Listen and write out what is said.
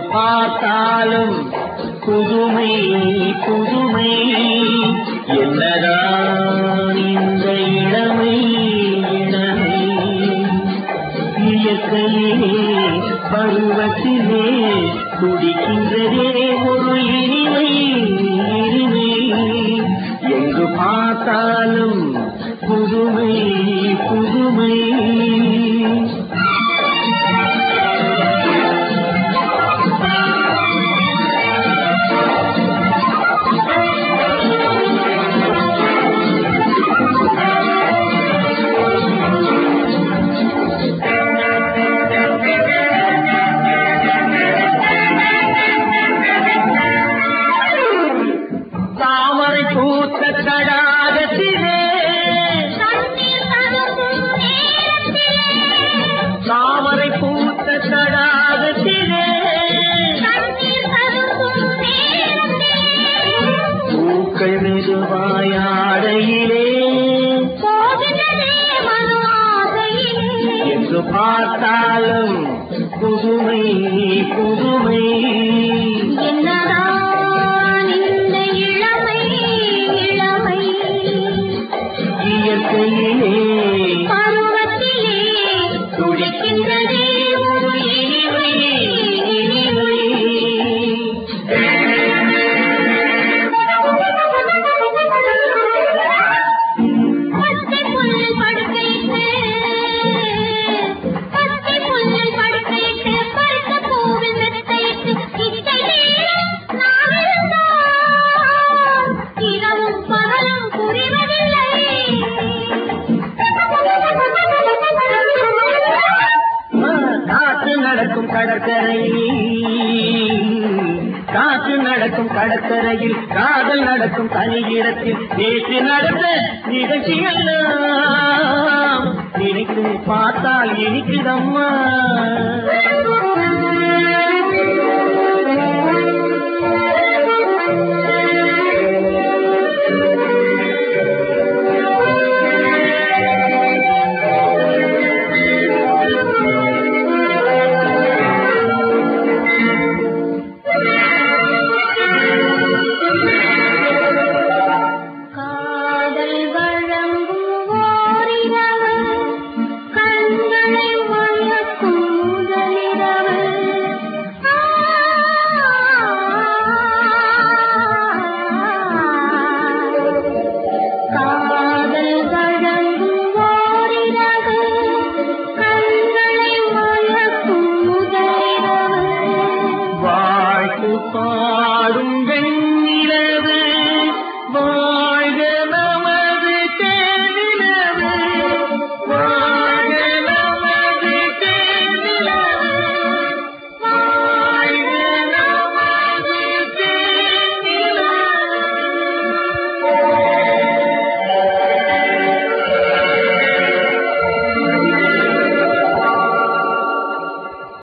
பார்த்தாலும் புதுமை புதுமை என்னதான் இந்த இளமை இளமை இயற்கையிலே பருவத்திலே துடிக்கின்றதே ஒரு இனிமை இனிமை எங்கு பார்த்தாலும் புதுமை புதுமை தாமரை பூத்த தடாகத்திலே கண்ணீர் கலங்கும் நேரத்திலே தாமரை பூத்த தடாகத்திலே கண்ணீர் கலங்கும் நேரத்திலே பூக்கள் மெதுவாயாடையிலே போகின்றதே மனு ஆசையிலே எங்கு பார்த்தாலும் புதுமை புதுமை என்னதான் இந்த இளமை இளமை இயற்கையிலே பருவத்திலே துடிக்கின்றதே ஒரு இனிமை இனிமை பச்சை புல்லில் படுக்கையிட்டு பச்சை புல்லில் படுக்கையிட்டு பருத்த பூவில் மெத்தையிட்டு இத்தை நேரம் நான் இருந்தால் இரவும் பகலும் புரிவதில்லை காற்று நடக்கும் கடற்கரையில் காற்று நடக்கும் கடற்கரையில் காதல் நடக்கும் தனியிடத்தில் நேற்று நடந்த நிகழ்ச்சியெல்லாம் நினைத்து பார்த்தால் இனிக்குதம்மா